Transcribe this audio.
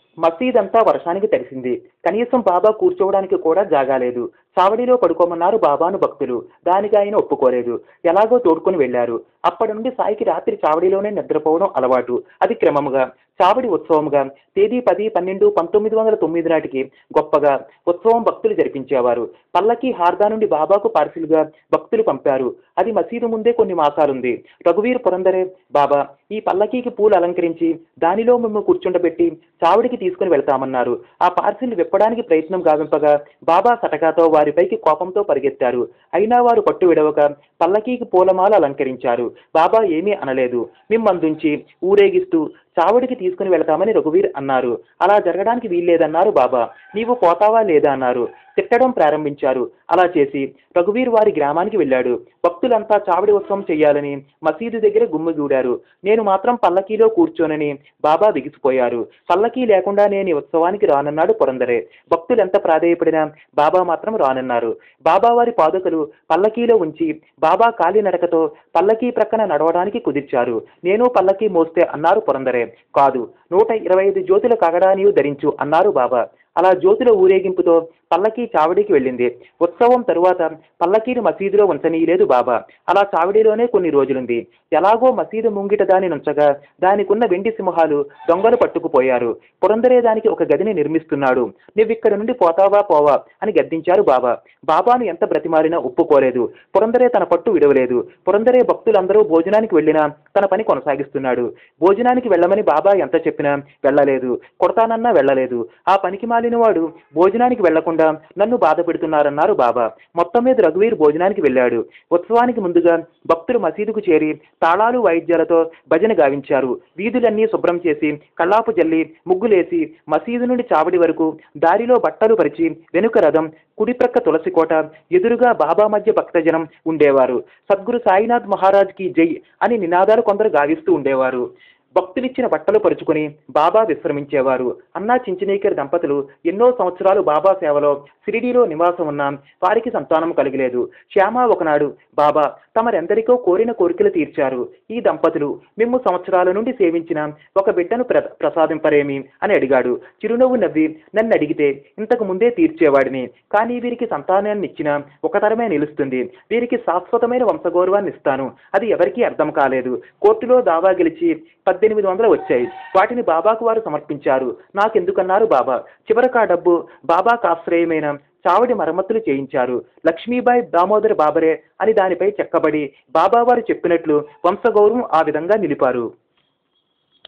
మసీదంతా వర్షానికి తడిసింది కనీసం బాబా కూర్చోవడానికి కూడా జాగాలేదు చావడిలో పడుకోమన్నారు బాబాను భక్తులు దానికి ఆయన ఒప్పుకోలేదు ఎలాగో తోడుకొని వెళ్లారు అప్పటి నుండి సాయికి రాత్రి చావడిలోనే నిద్రపోవడం అలవాటు అది క్రమముగా చావడి ఉత్సవముగా తేదీ పది పన్నెండు పంతొమ్మిది వందల తొమ్మిది నాటికి గొప్పగా ఉత్సవం భక్తులు జరిపించేవారు పల్లకి హార్దా నుండి బాబాకు పార్సిల్గా భక్తులు పంపారు అది మసీదు ముందే కొన్ని మాసాలుంది రఘువీర్ పురందరే బాబా ఈ పల్లకీకి పూలు అలంకరించి దానిలో మేము కూర్చుండబెట్టి చావుడికి తీసుకుని వెళ్తామన్నారు ఆ పార్సిల్ విప్పడానికి ప్రయత్నం గావింపగా బాబా సటకాతో వారిపైకి కోపంతో పరిగెత్తారు అయినా వారు పట్టు విడవక పల్లకీకి పూలమాల అలంకరించారు బాబా ఏమీ అనలేదు మిమ్మందుంచి ఊరేగిస్తూ చావుడికి తీసుకుని వెళ్తామని రఘువీర్ అన్నారు అలా జరగడానికి వీల్లేదన్నారు బాబా నీవు పోతావా లేదా అన్నారు తిట్టడం ప్రారంభించారు అలా చేసి రఘువీర్ వారి గ్రామానికి వెళ్ళాడు భక్తులంతా చావడి ఉత్సవం చేయాలని మసీదు దగ్గర గుమ్మిగూడారు నేను మాత్రం పల్లకీలో కూర్చోనని బాబా బిగిసిపోయారు పల్లకీ లేకుండా నేను ఈ ఉత్సవానికి రానన్నాడు పురందరే భక్తులు ఎంత ప్రాధేయపడినా బాబా మాత్రం రానన్నారు బాబా వారి పాదుకలు పల్లకీలో ఉంచి బాబా కాలినడకతో పల్లకీ ప్రక్కన నడవడానికి కుదిర్చారు నేను పల్లకీ మోస్తే అన్నారు పురందరే కాదు నూట ఇరవై ఐదు జ్యోతుల కగడా నీవు ధరించు అన్నారు బాబా అలా జ్యోతుల ఊరేగింపుతో పల్లకీ చావడికి వెళ్ళింది ఉత్సవం తరువాత పల్లకీని మసీదులో ఉంచనీయలేదు బాబా అలా చావడిలోనే కొన్ని రోజులుంది ఎలాగో మసీదు ముంగిట దాని నుంచగా దానికున్న వెండి సింహాలు దొంగలు పట్టుకుపోయారు పురందరే దానికి ఒక గదిని నిర్మిస్తున్నాడు నువ్విక్కడి నుండి పోతావా పోవా అని గద్దించారు బాబా బాబాను ఎంత బ్రతిమారినా ఒప్పుకోలేదు పురందరే తన పట్టు విడవలేదు పురందరే భక్తులందరూ భోజనానికి వెళ్ళినా తన పని కొనసాగిస్తున్నాడు భోజనానికి వెళ్ళమని బాబా ఎంత చెప్పినా వెళ్ళలేదు కొడతానన్నా వెళ్ళలేదు ఆ పనికి మాలిన వాడు భోజనానికి వెళ్లకుండా నన్ను బాధ పెడుతున్నారన్నారు బాబా మొత్తం మీద రఘువీర్ భోజనానికి వెళ్ళాడు ఉత్సవానికి ముందుగా భక్తులు మసీదుకు చేరి తాళాలు వాయిద్యాలతో భజన గావించారు వీధులన్నీ శుభ్రం చేసి కల్లాపు జల్లి ముగ్గులేసి మసీదు నుండి చావడి వరకు దారిలో బట్టలు పరిచి వెనుక రథం కుడి ప్రక్క తులసి కోట ఎదురుగా బాబా మధ్య భక్తజనం ఉండేవారు సద్గురు సాయినాథ్ మహారాజ్ కి జై అని నినాదాలు కొందరు గావిస్తూ ఉండేవారు భక్తులిచ్చిన బట్టలు పరుచుకుని బాబా విశ్రమించేవారు అన్నా చించనీకర్ దంపతులు ఎన్నో సంవత్సరాలు బాబా సేవలో సిరిడీలో నివాసం ఉన్న వారికి సంతానం కలిగలేదు శ్యామ ఒకనాడు బాబా తమరెందరికో కోరిన కోరికలు తీర్చారు ఈ దంపతులు మిమ్ము సంవత్సరాల నుండి సేవించిన ఒక బిడ్డను ప్ర ప్రసాదింపరేమి అని అడిగాడు చిరునవ్వు నవ్వి నన్ను అడిగితే ఇంతకు ముందే తీర్చేవాడిని కానీ వీరికి సంతానాన్ని ఇచ్చిన ఒక తరమే నిలుస్తుంది వీరికి శాశ్వతమైన వంశగౌరవాన్ని ఇస్తాను అది ఎవరికీ అర్థం కాలేదు కోర్టులో దావా గెలిచి పద్దెనిమిది వందలు వచ్చాయి వాటిని బాబాకు వారు సమర్పించారు నాకెందుకన్నారు బాబా చివరకు ఆ డబ్బు బాబాకు ఆశ్రయమైన చావడి మరమ్మతులు చేయించారు లక్ష్మీబాయి దామోదర్ బాబరే అని దానిపై చెక్కబడి బాబా వారు చెప్పినట్లు వంశగౌరవం ఆ విధంగా నిలిపారు